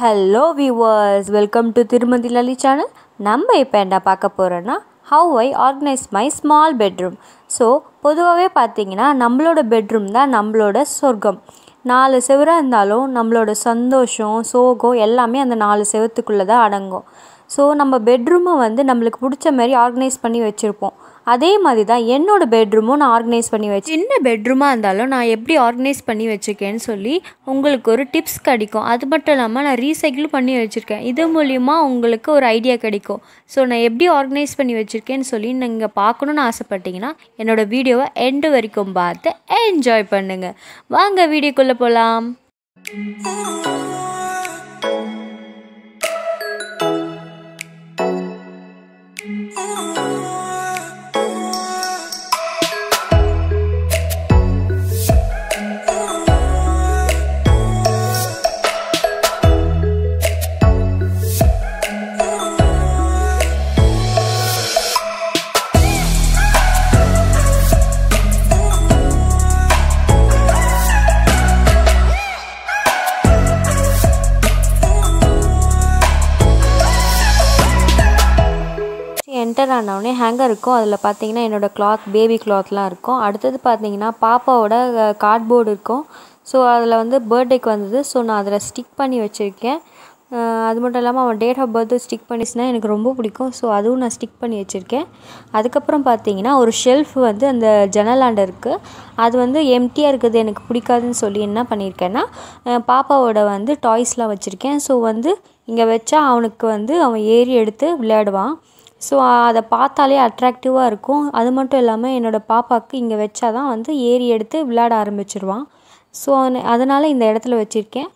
hello viewers welcome to திருமதி Lali channel நம்ம இப்போ என்ன பார்க்க போகிறோன்னா how I organise my small bedroom so பொதுவாகவே பார்த்தீங்கன்னா நம்மளோட பெட்ரூம் தான் நம்மளோட சொர்க்கம் நாலு செவராக இருந்தாலும் நம்மளோட சந்தோஷம் சோகம் எல்லாமே அந்த நாலு செவத்துக்குள்ளே தான் அடங்கும் ஸோ நம்ம பெட்ரூமை வந்து நம்மளுக்கு பிடிச்ச மாதிரி ஆர்கனைஸ் பண்ணி வச்சுருப்போம் அதே மாதிரி தான் என்னோடய பெட்ரூமும் நான் ஆர்கனைஸ் பண்ணி வச்சு சின்ன பெட்ரூமாக இருந்தாலும் நான் எப்படி ஆர்கனைஸ் பண்ணி வச்சுருக்கேன்னு சொல்லி உங்களுக்கு ஒரு டிப்ஸ் கிடைக்கும் அது மட்டும் இல்லாமல் நான் ரீசைக்கிள் பண்ணி வச்சுருக்கேன் இது மூலிமா உங்களுக்கு ஒரு ஐடியா கிடைக்கும் ஸோ நான் எப்படி ஆர்கனைஸ் பண்ணி வச்சுருக்கேன்னு சொல்லி நீங்கள் பார்க்கணுன்னு ஆசைப்பட்டீங்கன்னா என்னோடய வீடியோவை எண்டு வரைக்கும் பார்த்து என்ஜாய் பண்ணுங்கள் வாங்க வீடியோக்குள்ளே போகலாம் என்டர் ஆனவுடனே ஹேங்கர் இருக்கும் அதில் பார்த்தீங்கன்னா என்னோடய கிளாத் பேபி கிளாத்லாம் இருக்கும் அடுத்தது பார்த்தீங்கன்னா பாப்பாவோட கார்ட்போர்டு இருக்கும் ஸோ அதில் வந்து பர்த்டேக்கு வந்தது ஸோ நான் அதில் ஸ்டிக் பண்ணி வச்சுருக்கேன் அது மட்டும் இல்லாமல் அவன் டேட் ஆஃப் பர்த்து ஸ்டிக் பண்ணிச்சுன்னா எனக்கு ரொம்ப பிடிக்கும் ஸோ அதுவும் நான் ஸ்டிக் பண்ணி வச்சுருக்கேன் அதுக்கப்புறம் பார்த்தீங்கன்னா ஒரு ஷெல்ஃப் வந்து அந்த ஜன்னலாண்ட இருக்குது அது வந்து எம்டியாக இருக்குது எனக்கு பிடிக்காதுன்னு சொல்லி என்ன பண்ணியிருக்கேன்னா பாப்பாவோட வந்து டாய்ஸ்லாம் வச்சுருக்கேன் ஸோ வந்து இங்கே வச்சா அவனுக்கு வந்து அவன் ஏறி எடுத்து விளையாடுவான் ஸோ அதை பார்த்தாலே அட்ராக்டிவாக இருக்கும் அது மட்டும் இல்லாமல் என்னோடய பாப்பாவுக்கு இங்கே வச்சா தான் வந்து ஏறி எடுத்து விளையாட ஆரம்பிச்சிருவான் ஸோ அதனால் இந்த இடத்துல வச்சுருக்கேன்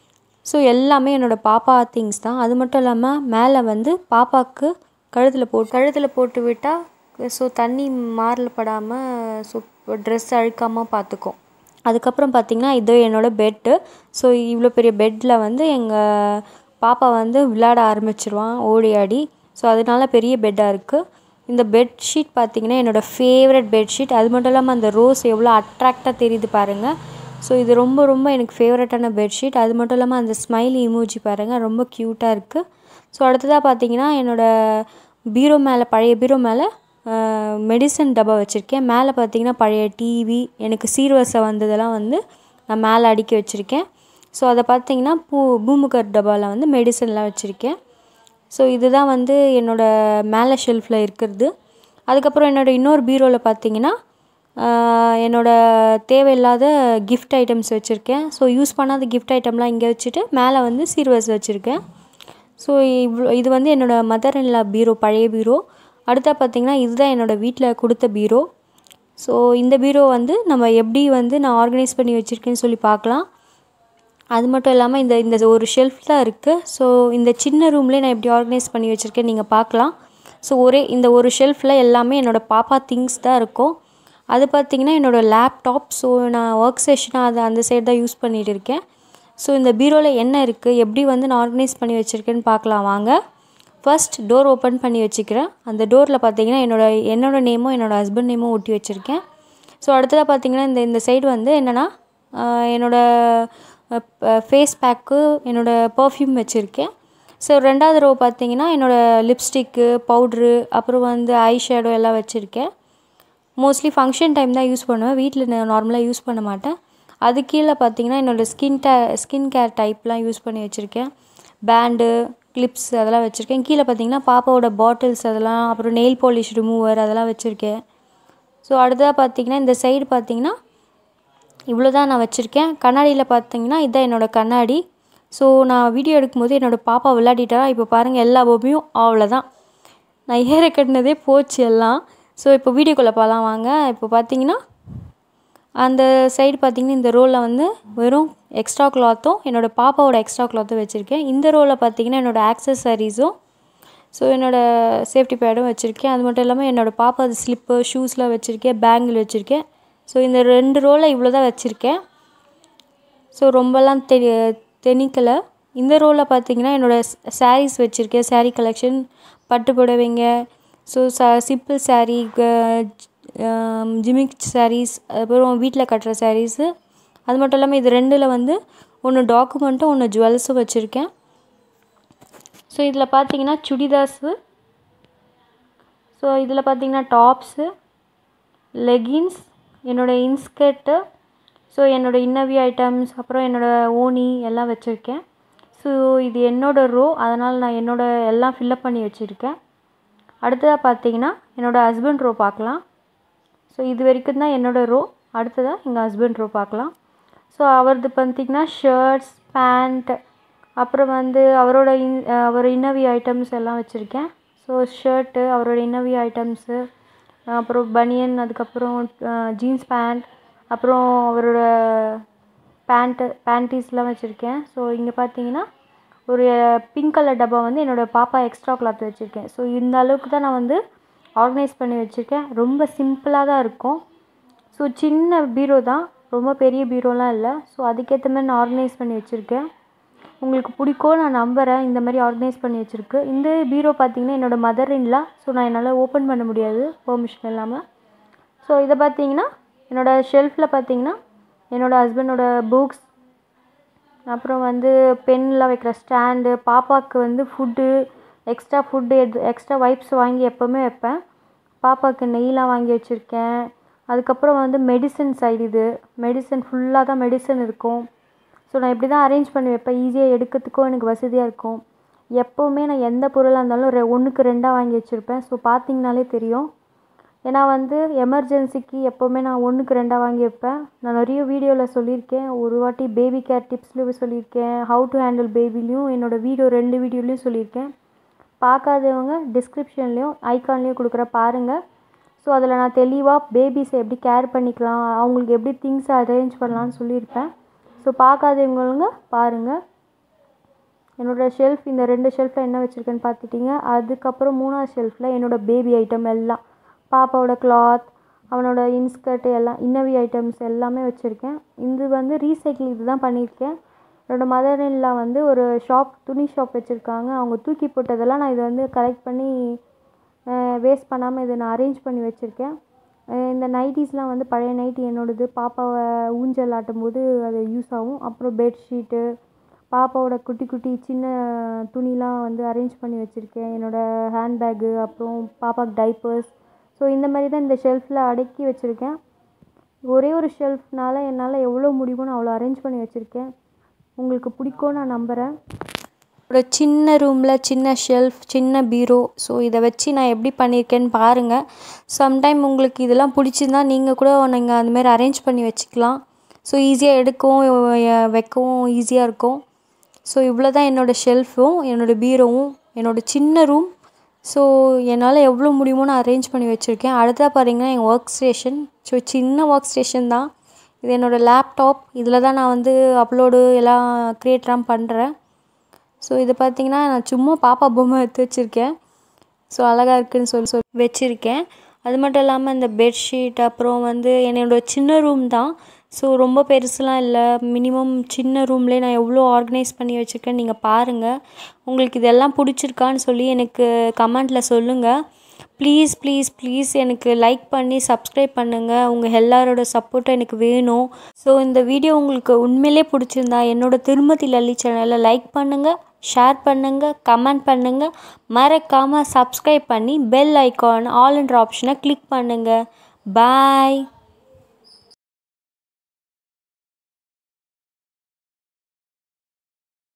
ஸோ எல்லாமே என்னோடய பாப்பா திங்ஸ் தான் அது மட்டும் இல்லாமல் மேலே வந்து பாப்பாவுக்கு கழுத்தில் போட்டு கழுத்தில் போட்டு விட்டால் ஸோ தண்ணி மாரில் படாமல் ஸோ ட்ரெஸ் அழுக்காமல் பார்த்துக்கும் அதுக்கப்புறம் பார்த்திங்கன்னா இதோ என்னோடய பெட்டு ஸோ இவ்வளோ பெரிய பெட்டில் வந்து எங்கள் பாப்பா வந்து விளையாட ஆரம்பிச்சிருவான் ஓடி ஆடி ஸோ அதனால பெரிய பெட்டாக இருக்குது இந்த பெட்ஷீட் பார்த்திங்கன்னா என்னோடய ஃபேவரட் பெட்ஷீட் அது மட்டும் இல்லாமல் அந்த ரோஸ் எவ்வளோ அட்ராக்டாக தெரியுது பாருங்கள் ஸோ இது ரொம்ப ரொம்ப எனக்கு ஃபேவரட்டான பெட்ஷீட் அது மட்டும் இல்லாமல் அந்த ஸ்மைலி இமோஜி பாருங்கள் ரொம்ப க்யூட்டாக இருக்குது ஸோ அடுத்ததாக பார்த்தீங்கன்னா என்னோடய பீரோ மேலே பழைய பீரோ மேலே மெடிசன் டப்பா வச்சுருக்கேன் மேலே பார்த்தீங்கன்னா பழைய டிவி எனக்கு சீர்வரிசை வந்ததெல்லாம் வந்து நான் மேலே அடுக்கி வச்சுருக்கேன் ஸோ அதை பார்த்தீங்கன்னா பூ பூமுகர் டப்பாவில் வந்து மெடிசன்லாம் வச்சுருக்கேன் ஸோ இதுதான் வந்து என்னோடய மேலே ஷெல்ஃபில் இருக்கிறது அதுக்கப்புறம் என்னோடய இன்னொரு பீரோவில் பார்த்தீங்கன்னா என்னோடய தேவையில்லாத கிஃப்ட் ஐட்டம்ஸ் வச்சுருக்கேன் ஸோ யூஸ் பண்ணாத கிஃப்ட் ஐட்டம்லாம் இங்கே வச்சுட்டு மேலே வந்து சீர்வரிசை வச்சுருக்கேன் ஸோ இவ்வளோ இது வந்து என்னோடய மதர் இன்லா பீரோ பழைய பீரோ அடுத்தா பார்த்திங்கன்னா இதுதான் என்னோடய வீட்டில் கொடுத்த பீரோ ஸோ இந்த பீரோ வந்து நம்ம எப்படி வந்து நான் ஆர்கனைஸ் பண்ணி வச்சுருக்கேன்னு சொல்லி பார்க்கலாம் அது மட்டும் இல்லாமல் இந்த இந்த ஒரு ஷெல்ஃப் தான் இருக்குது ஸோ இந்த சின்ன ரூம்லேயே நான் எப்படி ஆர்கனைஸ் பண்ணி வச்சுருக்கேன் நீங்கள் பார்க்கலாம் ஸோ ஒரே இந்த ஒரு ஷெல்ஃபில் எல்லாமே என்னோடய பாப்பா திங்ஸ் தான் இருக்கும் அது பார்த்திங்கன்னா என்னோடய லேப்டாப் ஸோ நான் ஒர்க் செஷனாக அதை அந்த சைடு தான் யூஸ் பண்ணிகிட்டு இருக்கேன் ஸோ இந்த பீரோவில் என்ன இருக்குது எப்படி வந்து நான் ஆர்கனைஸ் பண்ணி வச்சுருக்கேன்னு பார்க்கலாம் வாங்க ஃபர்ஸ்ட் டோர் ஓப்பன் பண்ணி வச்சுக்கிறேன் அந்த டோரில் பார்த்தீங்கன்னா என்னோடய என்னோடய நேமும் என்னோடய ஹஸ்பண்ட் நேமும் ஒட்டி வச்சுருக்கேன் ஸோ அடுத்ததாக பார்த்தீங்கன்னா இந்த இந்த சைடு வந்து என்னென்னா என்னோடய ஃபேஸ் பேக்கு என்னோடய பர்ஃப்யூம் வச்சுருக்கேன் ஸோ ரெண்டாவது ரோ பார்த்தீங்கன்னா என்னோடய லிப்ஸ்டிக்கு பவுட்ரு அப்புறம் வந்து ஐ ஷேடோ எல்லாம் வச்சுருக்கேன் மோஸ்ட்லி ஃபங்க்ஷன் டைம் தான் யூஸ் பண்ணுவேன் வீட்டில் நான் நார்மலாக யூஸ் பண்ண மாட்டேன் அது கீழே பார்த்தீங்கன்னா என்னோடய ஸ்கின் டே ஸ்கின் கேர் டைப்லாம் யூஸ் பண்ணி வச்சுருக்கேன் பேண்டு கிளிப்ஸ் அதெல்லாம் வச்சுருக்கேன் கீழே பார்த்தீங்கன்னா பாப்பாவோட பாட்டில்ஸ் அதெல்லாம் அப்புறம் நெயில் பாலிஷ் ரிமூவர் அதெல்லாம் வச்சுருக்கேன் ஸோ அடுத்ததாக பார்த்தீங்கன்னா இந்த சைடு பார்த்தீங்கன்னா இவ்வளோ தான் நான் வச்சுருக்கேன் கண்ணாடியில் பார்த்தீங்கன்னா இதுதான் என்னோடய கண்ணாடி ஸோ நான் வீடியோ எடுக்கும்போது என்னோடய பாப்பா விளையாடிட்டா இப்போ பாருங்கள் எல்லா பொம்மையும் அவ்வளோதான் நான் ஏற கட்டினதே போச்சு எல்லாம் ஸோ இப்போ வீடியோக்குள்ளே போகலாம் வாங்க இப்போ பார்த்தீங்கன்னா அந்த சைடு பார்த்திங்கன்னா இந்த ரோவில் வந்து வெறும் எக்ஸ்ட்ரா கிளாத்தும் என்னோடய பாப்பாவோட எக்ஸ்ட்ரா கிளாத்தும் வச்சுருக்கேன் இந்த ரோவில் பார்த்திங்கன்னா என்னோடய ஆக்சசரிஸும் ஸோ என்னோடய சேஃப்டி பேடும் வச்சுருக்கேன் அது மட்டும் இல்லாமல் என்னோடய பாப்பா அது ஸ்லிப்பு ஷூஸ்லாம் வச்சுருக்கேன் பேங்கிள் வச்சுருக்கேன் ஸோ இந்த ரெண்டு ரோவில் இவ்வளோ தான் வச்சுருக்கேன் ஸோ ரொம்பலாம் தெ தெனிக்கலை இந்த ரோவில் பார்த்திங்கன்னா என்னோடய சாரீஸ் வச்சுருக்கேன் சாரீ கலெக்ஷன் பட்டு புடவைங்க ஸோ ச சிம்பிள் சாரீ ஜிமிக் சாரீஸ் அப்புறம் வீட்டில் கட்டுற சாரீஸு அது மட்டும் இல்லாமல் இது ரெண்டில் வந்து ஒன்று டாக்குமெண்ட்டும் ஒன்று ஜுவல்ஸும் வச்சுருக்கேன் ஸோ இதில் பார்த்தீங்கன்னா சுடிதார்ஸு ஸோ இதில் பார்த்தீங்கன்னா டாப்ஸு லெகின்ஸ் என்னோடய இன்ஸ்கர்ட்டு ஸோ என்னோடய இன்னவி ஐட்டம்ஸ் அப்புறம் என்னோடய ஓனி எல்லாம் வச்சுருக்கேன் ஸோ இது என்னோடய ரோ அதனால் நான் என்னோடய எல்லாம் ஃபில்லப் பண்ணி வச்சுருக்கேன் அடுத்ததாக பார்த்தீங்கன்னா என்னோடய ஹஸ்பண்ட் ரோ பார்க்கலாம் ஸோ இது வரைக்கும் தான் என்னோடய ரோ அடுத்ததாக எங்கள் ஹஸ்பண்ட் ரோ பார்க்கலாம் ஸோ அவரது பார்த்திங்கன்னா ஷர்ட்ஸ் பேண்ட் அப்புறம் வந்து அவரோட இன் அவர் இன்னவி ஐட்டம்ஸ் எல்லாம் வச்சுருக்கேன் ஸோ ஷர்ட்டு அவரோட இன்னவி ஐட்டம்ஸு அப்புறம் பனியன் அதுக்கப்புறம் ஜீன்ஸ் பேண்ட் அப்புறம் அவரோட பேண்ட்டு பேண்டீஸ்லாம் வச்சுருக்கேன் ஸோ இங்கே பார்த்தீங்கன்னா ஒரு பிங்க் கலர் டப்பா வந்து என்னோடய பாப்பா எக்ஸ்ட்ரா கிளாத் வச்சுருக்கேன் ஸோ இந்த அளவுக்கு தான் நான் வந்து ஆர்கனைஸ் பண்ணி வச்சுருக்கேன் ரொம்ப சிம்பிளாக தான் இருக்கும் ஸோ சின்ன பீரோ தான் ரொம்ப பெரிய பீரோலாம் இல்லை ஸோ அதுக்கேற்ற மாதிரி நான் ஆர்கனைஸ் பண்ணி வச்சுருக்கேன் உங்களுக்கு பிடிக்கும் நான் நம்புகிறேன் இந்த மாதிரி ஆர்கனைஸ் பண்ணி வச்சுருக்கு இந்த பீரோ பார்த்திங்கன்னா என்னோடய மதர் இன்லா ஸோ நான் என்னால் ஓப்பன் பண்ண முடியாது பெர்மிஷன் இல்லாமல் ஸோ இதை பார்த்தீங்கன்னா என்னோடய ஷெல்ஃபில் பார்த்தீங்கன்னா என்னோடய ஹஸ்பண்டோட புக்ஸ் அப்புறம் வந்து பென்லாம் வைக்கிற ஸ்டாண்டு பாப்பாவுக்கு வந்து ஃபுட்டு எக்ஸ்ட்ரா ஃபுட்டு எது எக்ஸ்ட்ரா வைப்ஸ் வாங்கி எப்போவுமே வைப்பேன் பாப்பாவுக்கு நெய்லாம் வாங்கி வச்சுருக்கேன் அதுக்கப்புறம் வந்து மெடிசன் சைடு இது மெடிசன் ஃபுல்லாக தான் மெடிசன் இருக்கும் ஸோ நான் இப்படி தான் அரேஞ்ச் பண்ணி வைப்பேன் ஈஸியாக எடுக்கிறதுக்கும் எனக்கு வசதியாக இருக்கும் எப்போவுமே நான் எந்த பொருளாக இருந்தாலும் ரெ ஒன்றுக்கு ரெண்டாக வாங்கி வச்சுருப்பேன் ஸோ பார்த்தீங்கனாலே தெரியும் ஏன்னா வந்து எமர்ஜென்சிக்கு எப்போவுமே நான் ஒன்றுக்கு ரெண்டாக வாங்கி வைப்பேன் நான் நிறைய வீடியோவில் சொல்லியிருக்கேன் ஒரு வாட்டி பேபி கேர் டிப்ஸ்லேயும் சொல்லியிருக்கேன் ஹவு டு ஹேண்டில் பேபிலையும் என்னோடய வீடியோ ரெண்டு வீடியோலையும் சொல்லியிருக்கேன் பார்க்காதவங்க டிஸ்கிரிப்ஷன்லேயும் ஐக்கான்லேயும் கொடுக்குற பாருங்கள் ஸோ அதில் நான் தெளிவாக பேபிஸை எப்படி கேர் பண்ணிக்கலாம் அவங்களுக்கு எப்படி திங்ஸை அரேஞ்ச் பண்ணலான்னு சொல்லியிருப்பேன் ஸோ பார்க்காதவங்க பாருங்கள் என்னோடய ஷெல்ஃப் இந்த ரெண்டு ஷெல்ஃபில் என்ன வச்சுருக்கேன்னு பார்த்துட்டிங்க அதுக்கப்புறம் மூணாவது ஷெல்ஃபில் என்னோடய பேபி ஐட்டம் எல்லாம் பாப்பாவோட கிளாத் அவனோட இன்ஸ்கர்ட்டு எல்லாம் இன்னவி ஐட்டம்ஸ் எல்லாமே வச்சுருக்கேன் இது வந்து ரீசைக்கிள் இது தான் பண்ணியிருக்கேன் என்னோடய மதர் இல்லா வந்து ஒரு ஷாப் துணி ஷாப் வச்சுருக்காங்க அவங்க தூக்கி போட்டதெல்லாம் நான் இதை வந்து கலெக்ட் பண்ணி வேஸ்ட் பண்ணாமல் இதை நான் அரேஞ்ச் பண்ணி வச்சுருக்கேன் இந்த நைட்டிஸ்லாம் வந்து பழைய நைட்டி என்னோடது பாப்பாவை ஊஞ்சல் ஆட்டும்போது அது யூஸ் ஆகும் அப்புறம் பெட்ஷீட்டு பாப்பாவோட குட்டி குட்டி சின்ன துணிலாம் வந்து அரேஞ்ச் பண்ணி வச்சுருக்கேன் என்னோடய ஹேண்ட்பேக்கு அப்புறம் பாப்பாவுக்கு டைப்பர்ஸ் ஸோ இந்த மாதிரி தான் இந்த ஷெல்ஃபில் அடக்கி வச்சுருக்கேன் ஒரே ஒரு ஷெல்ஃப்னால் என்னால் எவ்வளோ முடியுமோ நான் அவ்வளோ அரேஞ்ச் பண்ணி வச்சுருக்கேன் உங்களுக்கு பிடிக்கும் நான் நம்புகிறேன் ஒரு சின்ன ரூமில் சின்ன ஷெல்ஃப் சின்ன பீரோ ஸோ இதை வச்சு நான் எப்படி பண்ணியிருக்கேன்னு பாருங்கள் சம்டைம் உங்களுக்கு இதெல்லாம் பிடிச்சிருந்தா நீங்கள் கூட நீங்கள் அந்தமாரி அரேஞ்ச் பண்ணி வச்சுக்கலாம் ஸோ ஈஸியாக எடுக்கவும் வைக்கவும் ஈஸியாக இருக்கும் ஸோ இவ்வளோ தான் என்னோடய ஷெல்ஃபும் என்னோடய பீரோவும் என்னோடய சின்ன ரூம் ஸோ என்னால் எவ்வளோ முடியுமோ நான் அரேஞ்ச் பண்ணி வச்சுருக்கேன் அடுத்ததாக பார்த்தீங்கன்னா என் ஒர்க் ஸ்டேஷன் ஸோ சின்ன ஒர்க் ஸ்டேஷன் தான் இது என்னோடய லேப்டாப் இதில் தான் நான் வந்து அப்லோடு எல்லாம் க்ரியேட்லாம் பண்ணுறேன் ஸோ இது பார்த்திங்கன்னா நான் சும்மா பாப்பா பொம்மை எடுத்து வச்சுருக்கேன் ஸோ அழகாக இருக்குதுன்னு சொல்லி சொல்லி வச்சுருக்கேன் அது மட்டும் இல்லாமல் இந்த பெட்ஷீட் அப்புறம் வந்து என்னோடய சின்ன ரூம் தான் ஸோ ரொம்ப பெருசுலாம் இல்லை மினிமம் சின்ன ரூம்லேயே நான் எவ்வளோ ஆர்கனைஸ் பண்ணி வச்சுருக்கேன் நீங்கள் பாருங்கள் உங்களுக்கு இதெல்லாம் பிடிச்சிருக்கான்னு சொல்லி எனக்கு கமெண்ட்டில் சொல்லுங்கள் ப்ளீஸ் ப்ளீஸ் ப்ளீஸ் எனக்கு லைக் பண்ணி சப்ஸ்கிரைப் பண்ணுங்கள் உங்கள் எல்லாரோட சப்போர்ட்டும் எனக்கு வேணும் ஸோ இந்த வீடியோ உங்களுக்கு உண்மையிலே பிடிச்சிருந்தா என்னோடய திருமதி லல்லி சேனலை லைக் பண்ணுங்கள் ஷேர் பண்ணுங்கள் கமெண்ட் பண்ணுங்கள் மறக்காமல் சப்ஸ்கிரைப் பண்ணி பெல் ஐக்கான் ஆல் என்ற ஆப்ஷனை கிளிக் பண்ணுங்கள் பாய்